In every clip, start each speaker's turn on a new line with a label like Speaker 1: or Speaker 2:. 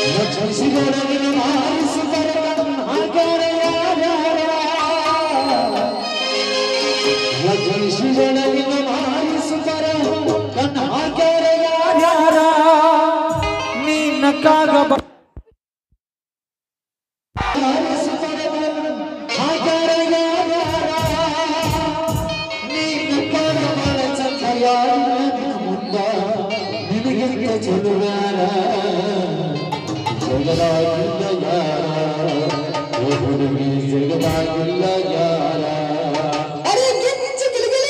Speaker 1: ಲಕ್ಷಿಸಿದೊಡಗಿನ ಮಾರಿಸುತ್ತರ ಹಾಕ್ಯಾರ ಯಾರ್ಯಾರ ಲಕ್ಷಿಸಿದೊಡಗಿನ ಮಾರಿಸುತ್ತರ ಕಣ್ಣ ಹಾಕ್ಯಾರ ಯಾರ್ಯಾರ
Speaker 2: ನಿನ್ನಕ್ಕಾಗ ಬ
Speaker 1: ಮಾರಿಸುತ್ತರ ಹಾಕ್ಯಾರ ಯಾರ್ಯಾರ ನೀನು ಕಾಣಬಾರ ಚಂದ ಯಾರ ಮುಂದ ನಿನಗಿಂತ ಚೆಲುವಾರ ಜಗದಾಗಿಲ್ಲ ಯಾರ ಓ ಹುಡುಗಿ ಜಗದಾಗಿಲ್ಲ ಯಾರ ಅರೆ ಗಿಚ್ಚ ಗಿಲಿಗಿಲಿ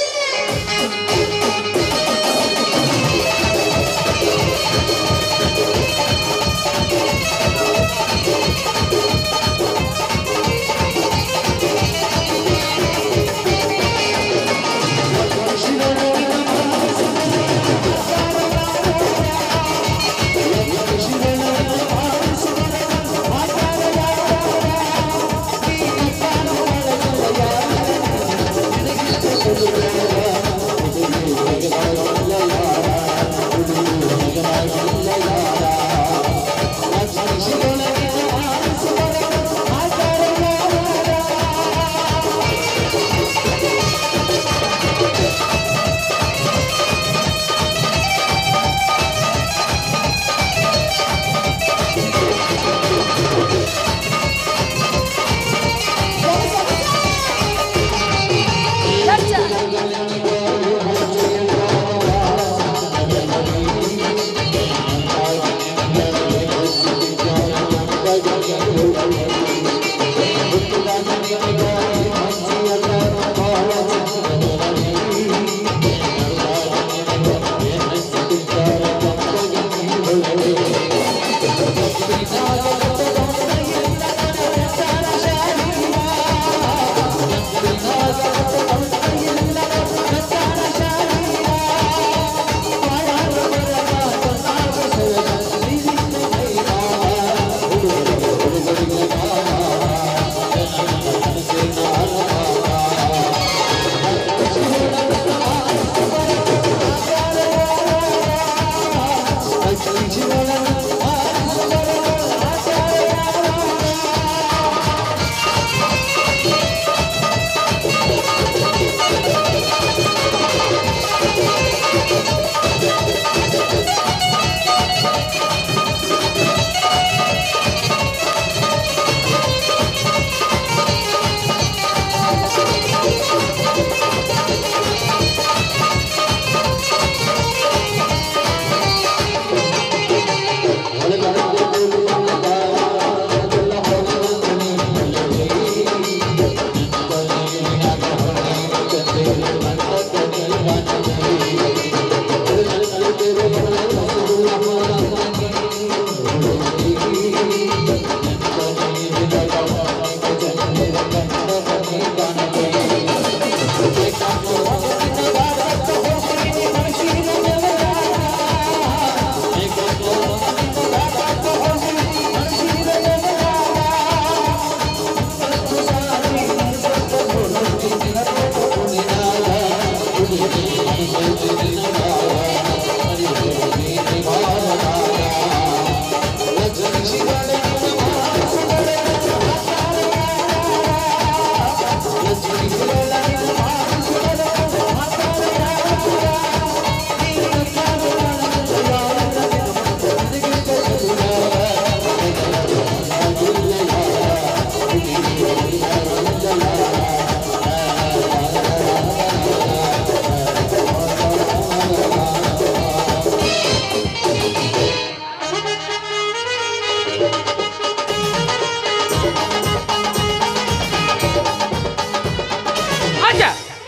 Speaker 2: ಅಜ್ಜ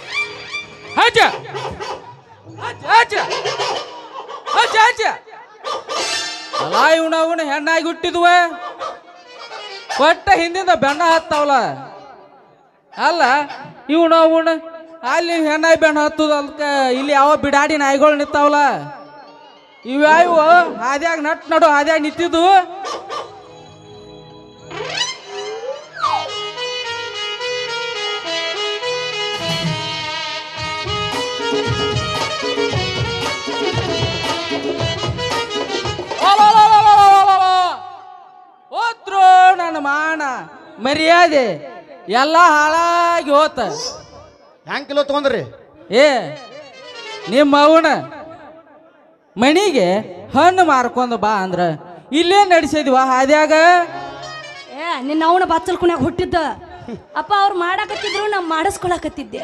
Speaker 2: ಅಜ್ಜ ಅಜ್ಜ ಅಜ್ಜ ಅಜ್ಜ ಅಜ್ಜ ಅಲ್ಲ ಇವನ ಅವನ ಹೆಣ್ಣಾಗಿ ಹುಟ್ಟಿದ್ವ ಕೊಟ್ಟ ಹಿಂದಿಂದ ಬೆಣ್ಣ ಹತ್ತಾವಲ್ಲ ಅಲ್ಲ ಇವನ ಅವನ ಅಲ್ಲಿ ಹೆಣ್ಣಾಗಿ ಬೆಣ್ಣ ಹತ್ತದ ಅದಕ್ಕ ಇಲ್ಲಿ ಯಾವ ಬಿಡಾಡಿ ನಾಯಿಗಳು ನಿಂತಾವಲ್ಲ ಇವ್ಯಾವು ಹಾದ್ಯಾಗ ನಟ್ ನಡು ಹಾದ್ಯಾಗ ನಿಂತಿದ್ದು ಮರ್ಯಾದೆ ಎಲ್ಲ ಹಾಳಾಗಿ ಹೋತ
Speaker 3: ಹ್ಯಾಂಗ್ ಕಿಲೋ ತಗೊಂಡ್ರಿ
Speaker 2: ಏ ನಿಮ್ಮ ಅವನ ಮಣಿಗೆ ಹಣ್ಣು ಮಾರ್ಕೊಂಡು ಬಾ ಅಂದ್ರ ಇಲ್ಲೇ ನಡೆಸಿದ್ವ ಹಾದ್ಯಾಗ
Speaker 4: ಏ ನಿನ್ನ ಅವನ ಬಾಚಲ್ಕೊನ್ಯಾಗ ಹುಟ್ಟಿದ್ದ ಅಪ್ಪ ಅವ್ರು ಮಾಡಾಕತ್ತಿದ್ರು ನಾ ಮಾಡಿಸ್ಕೊಳಕತ್ತಿದ್ದೆ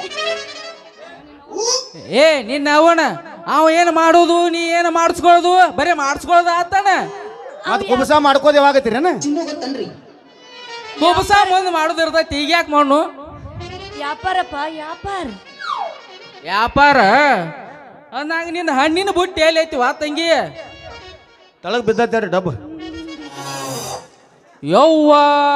Speaker 2: ಏ ನಿನ್ನ ಅವನ ಅವ ಏನು ಮಾಡೋದು ನೀ ಏನು ಮಾಡಿಸ್ಕೊಳ್ಳೋದು ಬರೀ ಮಾಡಿಸ್ಕೊಳ್ಳೋದು ಆತಾನ
Speaker 3: ಮತ್ ಕುಬಸ ಮಾಡ್ಕೋದ್ ಯಾವಾಗತ್ತೀರೇನ
Speaker 1: ಚಿನ್ನು ಗೊತ್ತನ್ರಿ
Speaker 2: ಕುಬಸ ಮುಂದೆ ಮಾಡೋದು ಇರ್ತೈತಿ ಈಗ ಯಾಕೆ ಮಾಡು
Speaker 4: ವ್ಯಾಪಾರಪ್ಪ ವ್ಯಾಪಾರ
Speaker 2: ವ್ಯಾಪಾರ ಅಂದಂಗ ನಿನ್ನ ಹಣ್ಣಿನ ಬುಟ್ಟಿ ಎಲ್ಲಿ ಐತಿ ವಾ ತಂಗಿ
Speaker 3: ತಳಗ್ ಬಿದ್ದೈತೆ ಡಬ್
Speaker 2: ಯವ್ವ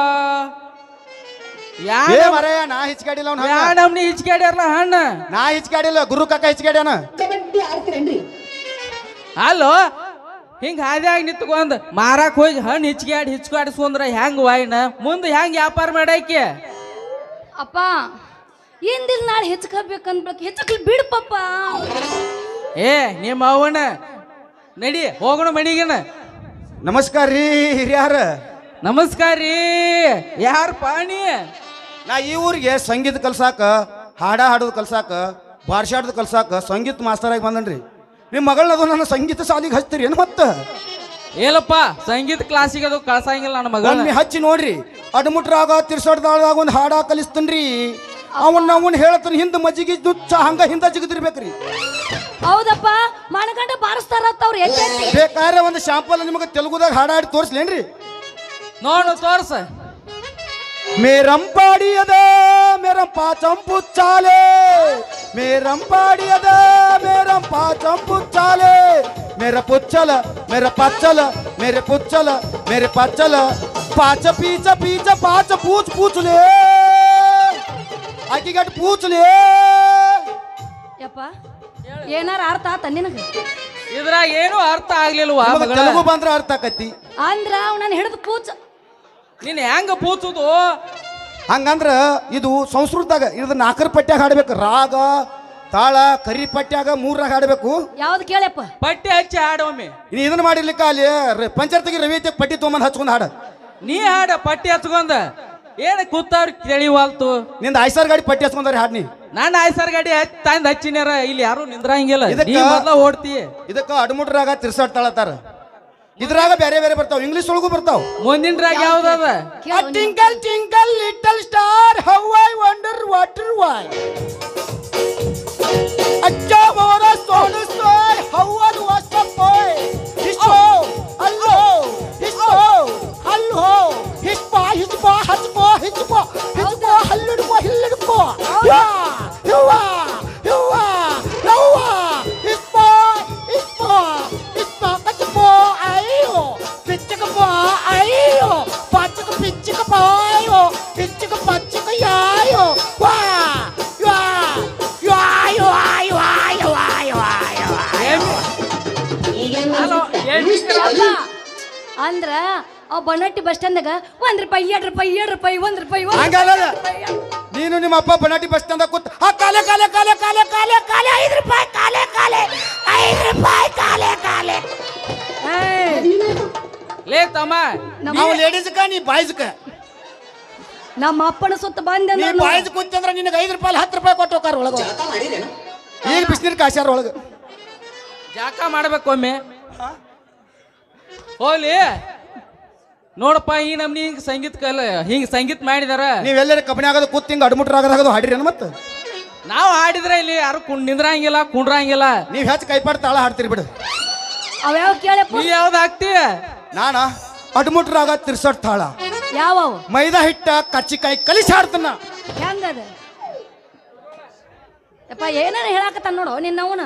Speaker 2: ಯಾ
Speaker 3: ಏ ಮರಯ್ಯ ನಾ ಹಿಚ್ಕಾಡಿಲ್ಲ ಅವ್ನ
Speaker 2: ಯಾ ನಮ್ನಿ ಹಿಚ್ಕ್ಯಾಡ್ಯಾರಲ್ಲ ಹಣ್ಣ
Speaker 3: ನಾ ಹಿಚ್ಕಾಡಿಲ್ಲ ಗುರು ಕಾಕ ಹಿಚ್ಕಾಡ್ಯಾನ
Speaker 1: ಕಬಡ್ಡಿ ಆಡ್ತೀರೇನ್ರಿ
Speaker 2: ಅಲ್ಲೋ ಹಿಂಗ ಹಾದ್ಯಾಗ ನಿಂತ್ಕೊಂಡ್ ಮಾರಾಕ್ ಹೋಗಿ ಹಣ್ಣು ಹಿಚ್ಕ್ಯಾಡಿ ಹಿಚ್ಕಾಡಿಸ್ಕೊಂಡ್ರ ಹೆಂಗ್ ವಾಯ್ನ ಮುಂದೆ ಹೆಂಗ್ ವ್ಯಾಪಾರ ಮಾಡಾಕಿ
Speaker 4: ಅಪ್ಪ ಇಂದಿಲ್ ನಾಳೆ ಹೆಚ್ಚಕಬೇಕಂದ್ಬೇಕು ಹೆಚ್ಚಕ್ಲಿ ಬಿಡ್ಪಪ್ಪ
Speaker 2: ಏ ನಿಮ್ಮ ಅವನ ನಡಿ ಹೋಗೋಣ ಮಣಿಗನ
Speaker 3: ನಮಸ್ಕಾರ ರೀ ಹಿರಿಯಾರ
Speaker 2: ನಮಸ್ಕಾರ ರೀ ಯಾರ ಪಾಣಿ
Speaker 3: ನಾ ಈ ಊರಿಗೆ ಸಂಗೀತ ಕಲ್ಸಾಕ ಹಾಡ ಹಾಡೋದು ಕಲ್ಸಾಕ ಬಾರ್ಷಾಡೋದು ಕಲ್ಸಾಕ ಸಂಗೀತ ಮಾಸ್ತರ್ ಆಗಿ ಬಂದನ್ರಿ ನಿಮ್ಮ ಮಗಳನ್ನದು ನನ್ನ ಸಂಗೀತ ಶಾಲಿಗೆ ಹಚ್ತೀರಿ ಏನು ಮತ್ತ
Speaker 2: ಏಲಪ್ಪ ಸಂಗೀತ ಕ್ಲಾಸಿಗೆ ಅದು ಕಳ್ಸಂಗಿಲ್ಲ ನನ್ನ ಮಗಳ
Speaker 3: ಒಮ್ಮೆ ಹಚ್ಚಿ ನೋಡ್ರಿ ಅಡ್ಮುಟ್ರಾಗ ತಿರ್ಸೋಡ್ದಾಗ ಒಂದು ಹಾಡ ಕಲಿಸ್ತನ್ರಿ ಅವನ್ನ ಅವನ್ ಹೇಳ್ತಾನೆ ಹಿಂದ ಮಜ್ಜಿಗೆ ನುಚ್ಚ ಹಂಗ ಹಿಂದ ಜಿಗದಿರ್ಬೇಕ್ರಿ
Speaker 4: ಹೌದಪ್ಪ ಮಣಗಂಡ ಬಾರಿಸ್ತಾರತ್ತ ಅವ್ರು ಎಲ್ಲಿ ಎಲ್ಲಿ?
Speaker 3: ಬೇಕಾದ್ರೆ ಒಂದು ಶಾಂಪಲ್ ನಿಮಗೆ ತೆಲುಗುದಾಗ ಹಾಡಾಡಿ ತೋರಿಸ್ಲೇನ್ರಿ
Speaker 2: ನೋಡು ತೋರ್ಸ
Speaker 3: ಮೇರಂಪಾಡಿಯದ ಮೇರಂಪ ಚಂಪು ಚಾಲೆ ಮೇರಂಪಾಡಿಯದ ಮೇರಂಪ ಚಂಪು ಚಾಲೆ ಮೇರ ಪುಚ್ಚಲ ಮೇರ ಪಚ್ಚಲ ಮೇರೆ ಪುಚ್ಚಲ ಮೇರೆ ಪಚ್ಚಲ ಪಾಚ ಪೀಚ ಪೀಚ ಪಾಚ ಪೂಚ್ ಪೂಚ್ಲೇ ಆಕಿಗಟ್ ಪೂಚ್ಲೇ
Speaker 4: ಯಪ್ಪ ಏನಾರ ಅರ್ಥ ಆತ ನಿನಗೆ
Speaker 2: ಇದ್ರಾಗ ಏನು ಅರ್ಥ ಆಗ್ಲಿಲ್ವಾ
Speaker 3: ನಮಗ
Speaker 2: ಮಗಳ
Speaker 3: ತೆಲುಗು ಬಂದ್ರ ಅರ್ಥ ಆಕತಿ
Speaker 4: ಅಂದ್ರ ಅವನನ್ನ ಹಿಡಿದು ಪೂಜ
Speaker 2: ನೀನ್ ಹೆಂಗ ಪೂಚುದು
Speaker 3: ಹಂಗಂದ್ರ ಇದು ಸಂಸ್ಕೃತದಾಗ ಇದು ನಾಲ್ಕರ ಪಟ್ಯಾಗ ಹಾಡ್ಬೇಕು ರಾಗ ತಾಳ ಕರಿ ಪಟ್ಯಾಗ ಮೂರಾಗ ಹಾಡ್ಬೇಕು
Speaker 4: ಯಾವ್ದು ಕೇಳಪ್ಪ
Speaker 2: ಪಟ್ಟಿ ಹಚ್ಚಿ ಹಾಡೊಮ್ಮೆ
Speaker 3: ಇನ್ನು ಇದನ್ನ ಮಾಡಿರ್ಲಿಕ್ಕ ಅಲ್ಲಿ ರ- ಪಂಚಾಯತ್ಗೆ ರವಿ ಐತೆ ಪಟ್ಟಿ ತೊಗೊಂಬಂದು ಹಚ್ಕೊಂಡು ಹಾಡ
Speaker 2: ನೀ ಹಾಡ ಪಟ್ಟಿ ಹಚ್ಕೊಂಡ ಏನ ಕೂತಾವ್ರ ತಿಳಿವಾಲ್ತು
Speaker 3: ನಿಂದ ಐಸಾರ್ ಗಾಡಿ ಪಟ್ಟಿ ಹಚ್ಕೊಂಡ್ರಿ ಹಾಡ್ ನೀ
Speaker 2: ನಾನು ಆಯ್ಸರ್ ಗಾಡಿ ಹಚ್ಚಿ ತಂದ್ ಹಚ್ಚಿನ್ಯಾರ ಇಲ್ಲಿ ಯಾರು ನಿಂದ್ರಂಗಿಲ್ಲ
Speaker 3: ಇದಕ್ಕ-
Speaker 2: ನೀ ಮೊದ್ಲ ಓಡ್ತಿ
Speaker 3: ಇದಕ್ಕ ಅಡ್ಮುಟ್ರಾಗ ತಿರ್ಸಾಡ್ತಾಳತ್ತಾರ ಇದ್ರಾಗ ಬೇರೆ ಬೇರೆ ಬರ್ತಾವ ಇಂಗ್ಲಿಷ್ ಒಳಗೂ ಬರ್ತಾವ
Speaker 2: ಮುಂದಿನ ಯಾವ್ದದ
Speaker 4: ಕೇಳು
Speaker 3: twinkle twinkle little star how I wonder water why ಅಚ್ಚಾ ಮೋರ ಸೋನು ಸೋಯ್ how are was the boy ಹಿಸ್ಟೋ ಅಲ್ಲೋ ಹಿಸ್ಟೋ ಹಲ್ಲೋ ಹಿಸ್ಪಾ ಹಿಸ್ಪಾ ಹಚ್ಕೋ ಹಿಚ್ಕೋ ಹಿಚ್ಕೋ ಹಲ್ಲಿಡ್ಕೋ ಹಿಲ್ಲಿಡ್ಕೋ ಯಾ ಯವ್ವಾ ಯವ್ವಾ ಯವ್ವಾ ಹಿಸ್ಪಾ ಹಿಸ್ಪಾ ಹಿಸ್ಪಾ ಕಚ್ಕೋ ಅಯ್ಯೋ పిచ్చకపో అయ్యో పచ్చక పిచ్చకపోయో పిచ్చక పచ్చక యాయో వా యా యాయో ఆయో ఆయో ఆయో ఆయో
Speaker 1: ಈಗೇನ್
Speaker 2: ಹಲೋ
Speaker 4: ಅಲ್ಲ ಅಂದ್ರ ಅವ್ ಬನ್ನಟ್ಟಿ ಬಸ್ ಸ್ಟ್ಯಾಂದಾಗ ಒಂದ್ ರೂಪಾಯಿ ಎರಡ್ ರೂಪಾಯಿ ಎರಡ್ ರೂಪಾಯಿ ಒಂದ್ ರೂಪಾಯಿ ಒಂದ್
Speaker 3: ಹಂಗಲ್ಲ
Speaker 4: ರೂಪಾಯಿ, ಎರಡ್ ರೂಪಾಯಿ.
Speaker 3: ನೀನು ನಿಮ್ಮ ಅಪ್ಪ ಬನಾಟಿ ಬಸ್ ಸ್ಟ್ಯಾಂಡ್ ಕೂತ್ ಆ ಕಾಲೆ ಕಾಲೆ ಕಾಲೆ ಕಾಲೆ ಕಾಲೆ ಕಾಲೆ ಐದು ರೂಪಾಯಿ ಕಾಲೆ ಕಾಲೆ ಐದು ರೂಪಾಯಿ ಕಾಲೆ ಕಾಲೆ
Speaker 4: ಏಯ್,
Speaker 2: ಲೇ ತಮ್ಮ
Speaker 3: ನಾವು ಲೇಡೀಸ್ಕ ನೀ ಬಾಯ್ಸ್ಕ
Speaker 4: ನಮ್ಮ ಅಪ್ಪನ ಸುತ್ತ ಬಂದೆ
Speaker 3: ನೀ
Speaker 4: ಅಂದ್ರ
Speaker 3: ಬಾಯ್ಸ್ ಕೂತಂದ್ರ ನಿನಗೆ ಐದು ರೂಪಾಯಿ ಹತ್ತು ರೂಪಾಯಿ ಕೊಟ್ಟು ಹೋಗಾರ ಒಳಗ
Speaker 1: ಜಳಕ ಮಾಡಿರೇನು
Speaker 3: ಈಗ ಬಿಸಿನೀರು ಕಾಶ್ಯಾರ ಒಳಗ
Speaker 2: ಜಾಕ ಮಾಡ್ಬೇಕು ಒಮ್ಮೆ ಹೋಗ್ಲಿ ನೋಡಪ್ಪ ಈ ನಮ್ನಿ ಹಿಂಗ್ ಸಂಗೀತ ಕಲ ಹಿಂಗ್ ಸಂಗೀತ ಮಾಡಿದಾರ
Speaker 3: ನೀವೆಲ್ಲರ ಕಬ್ಬಣಿ ಆಗೋದು ಕೂತ್ ಹಿಂಗ ಅಡ್ಮುಟ್ರಾಗದಾಗದು ಹಾಡಿರೇನು ಮತ್ತೆ
Speaker 2: ನಾವು ಹಾಡಿದ್ರೆ ಇಲ್ಲಿ ಯಾರು ಕುಂಡ್ ನಿಂದ್ರಂಗಿಲ್ಲ ಕುಂಡ್ರಂಗಿಲ್ಲ
Speaker 3: ನೀವು ಹೆಚ್ಚು ಕೈಪಾಡ್ ತಾಳ ಹಾಡ್ತೀರಿ ಬಿಡು
Speaker 4: ಅವ್ಯಾವ ಕೇಳಪ್ಪ
Speaker 2: ನೀ ಯಾವ್ದು ಹಾಕ್ತಿ
Speaker 3: ನಾನ ಅಡ್ಮುಟ್ರಾಗ ತಿರ್ಸಟ್ ತಾಳ
Speaker 4: ಯಾವ
Speaker 3: ಮೈದಾ ಹಿಟ್ಟ ಕಚ್ಚಿಕಾಯಿ ಕಲಿಸಿ ಹಾಡ್ತನ
Speaker 4: ಹೆಂಗದ ಯಪ್ಪ ಏನಾರ ಹೇಳಾಕತ್ತಾನ ನೋಡು ನಿನ್ನವನ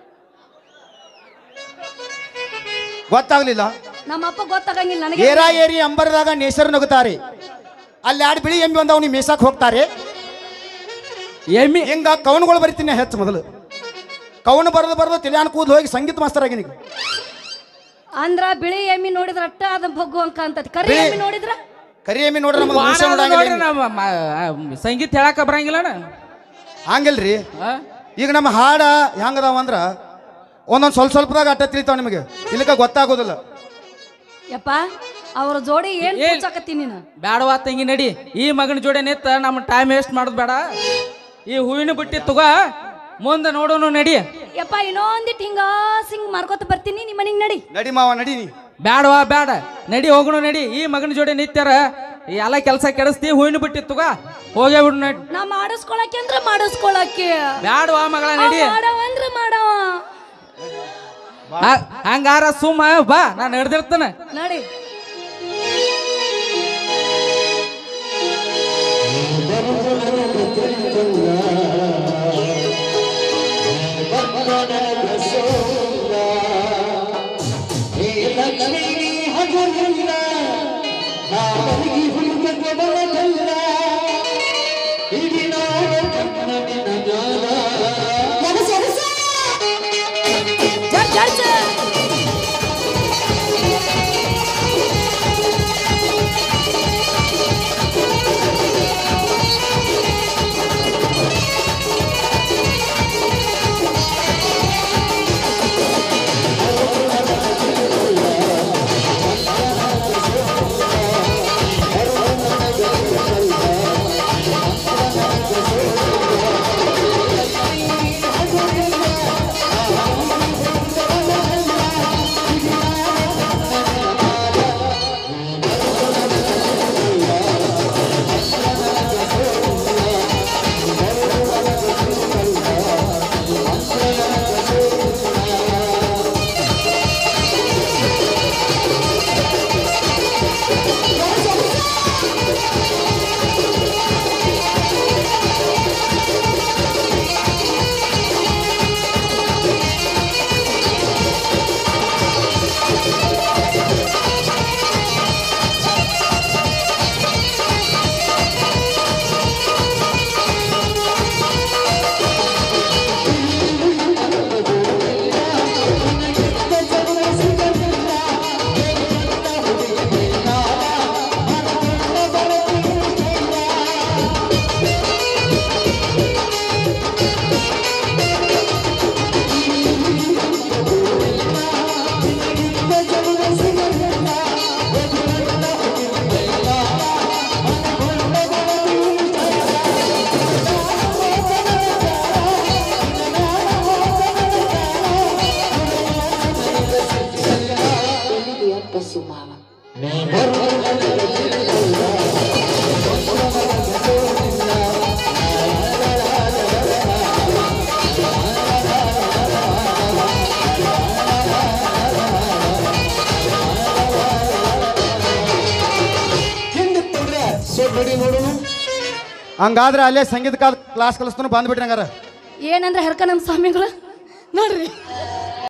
Speaker 3: ಗೊತ್ತಾಗ್ಲಿಲ್ಲ
Speaker 4: ನಮ್ಮ ಅಪ್ಪ ಗೊತ್ತಾಗಂಗಿಲ್ಲ ನನಗೆ
Speaker 3: ಏರಾ ಏರಿ ಅಂಬರದಾಗ ನೇಸರು ನಗುತ್ತಾರೆ ಅಲ್ಲಿ ಆಡ್ ಬಿಳಿ ಎಮ್ಮಿ ಒಂದವ್ ನೀವು ಮೇಸಾಕ್ ಹೋಗ್ತಾರೆ
Speaker 2: ಎಮ್ಮಿ
Speaker 3: ಹಿಂಗ ಕವನಗಳು ಬರಿತೀನಿ ಹೆಚ್ಚು ಮೊದಲು ಕವನ ಬರೆದು ಬರೆದು ತಿಳಿಯಾನ್ ಕೂದ್ ಹೋಗಿ ಸಂಗೀತ ಮಾಸ್ತರ್ ಆಗಿನಿ
Speaker 4: ಅಂದ್ರ ಬಿಳಿ ಎಮ್ಮಿ ನೋಡಿದ್ರ ಅಟ್ಟ ಅದ ಬಗ್ಗು ಅಂಕ ಅಂತತಿ ಕರಿ
Speaker 3: ಬಿಳಿ-
Speaker 4: ಎಮ್ಮಿ ನೋಡಿದ್ರ
Speaker 3: ಕರಿ ಎಮ್ಮಿ ನೋಡ್ರಿ ನಮ್ಗೆ
Speaker 2: ವಾಣ
Speaker 3: ಮನುಷ್ಯ
Speaker 2: ಅದ
Speaker 3: ನೋಡಂಗಿಲ್ಲ
Speaker 2: ನೋಡ್ರಿ
Speaker 3: ಎಮ್ಮಿ.
Speaker 2: ನಮ್ಮ ಮ- ಆ, ಸಂಗೀತ ಹೇಳಾಕ ಬರಂಗಿಲ್ಲಣ
Speaker 3: ಹಂಗಿಲ್ರಿ
Speaker 2: ಆ?
Speaker 3: ಈಗ ನಮ್ಮ ಹಾಡ ಹೆಂಗದಾವ ಅಂದ್ರ ಒಂದೊಂದು ಸ್ವಲ್ಪ ಸ್ವಲ್ಪದಾಗ ಅಟ್ಟ ತಿಳಿತಾವ ನಿಮಗೆ ಇಲ್ಲಕ ಗೊತ್ತಾಗೋದಿಲ್ಲ
Speaker 4: ಯಪ್ಪ ಅವ್ರ ಜೋಡಿ ಏನ್
Speaker 2: ಏನ್-
Speaker 4: ಕೂಚಾಕತ್ತೀನಿ ನೀನು
Speaker 2: ಬ್ಯಾಡವಾ ತಂಗಿ ನಡಿ ಈ ಮಗನ ಜೋಡಿ ನಿತ್ತ ನಮ್ಮ ಟೈಮ್ ವೇಸ್ಟ್ ಮಾಡೋದು ಬೇಡ ಈ ಹೂವಿನ ಬಿಟ್ಟಿ ತಗೋ ಮುಂದೆ ನೋಡೋನು ನಡಿ
Speaker 4: ಯಪ್ಪ ಇನ್ನೊಂದಿಟ್ಟು ಹಿಂಗ ಹಿಂಗ್ ಮಾರ್ಕೋತ ಬರ್ತೀನಿ ನಿಮ್ಮ ಮನೆಗ್ ನಡಿ
Speaker 3: ನಡಿ ಮಾವ ನಡಿ ನೀ
Speaker 2: ಬ್ಯಾಡವಾ ಬ್ಯಾಡ ನಡಿ ಹೋಗೋಣ ನಡಿ ಈ ಮಗನ ಜೋಡಿ ನಿತ್ಯಾರ ಈ ಎಲ್ಲ ಕೆಲಸ ಕೆಡಿಸ್ತಿ ಹೂವಿನ ಬಿಟ್ಟಿ ತಗೋ ಹೋಗೇ ಬಿಡು ನಡಿ
Speaker 4: ನಾ ಮಾಡಿಸ್ಕೊಳಕ್ಕೆ ಅಂದ್ರೆ ಮಾಡಿಸ್ಕೊಳಕ್ಕೆ
Speaker 2: ಬ್ಯಾಡವಾ ಮಗಳ ನಡಿ
Speaker 4: ಮಾಡವ ಅಂದ್ರೆ ಮಾಡವ
Speaker 2: ಹ- ಹಂಗಾರ ಸುಮ್ಮ ಬಾ ನಾನು ಹಿಡ್ದಿರ್ತೇನೆ
Speaker 4: ನಡಿ ಜರ್ ಜರ್ಸ್.
Speaker 3: ಹಂಗಾದ್ರೆ ಅಲ್ಲೇ ಸಂಗೀತ ಕ್ಲಾಸ್ ಕಲಿಸ್ತಾನು ಬಂದ್ಬಿಟ್ರಿ ಹಂಗಾರ
Speaker 4: ಏನಂದ್ರೆ ಹರ್ಕ ನಮ್ಮ ಸ್ವಾಮಿಗಳು ನೋಡ್ರಿ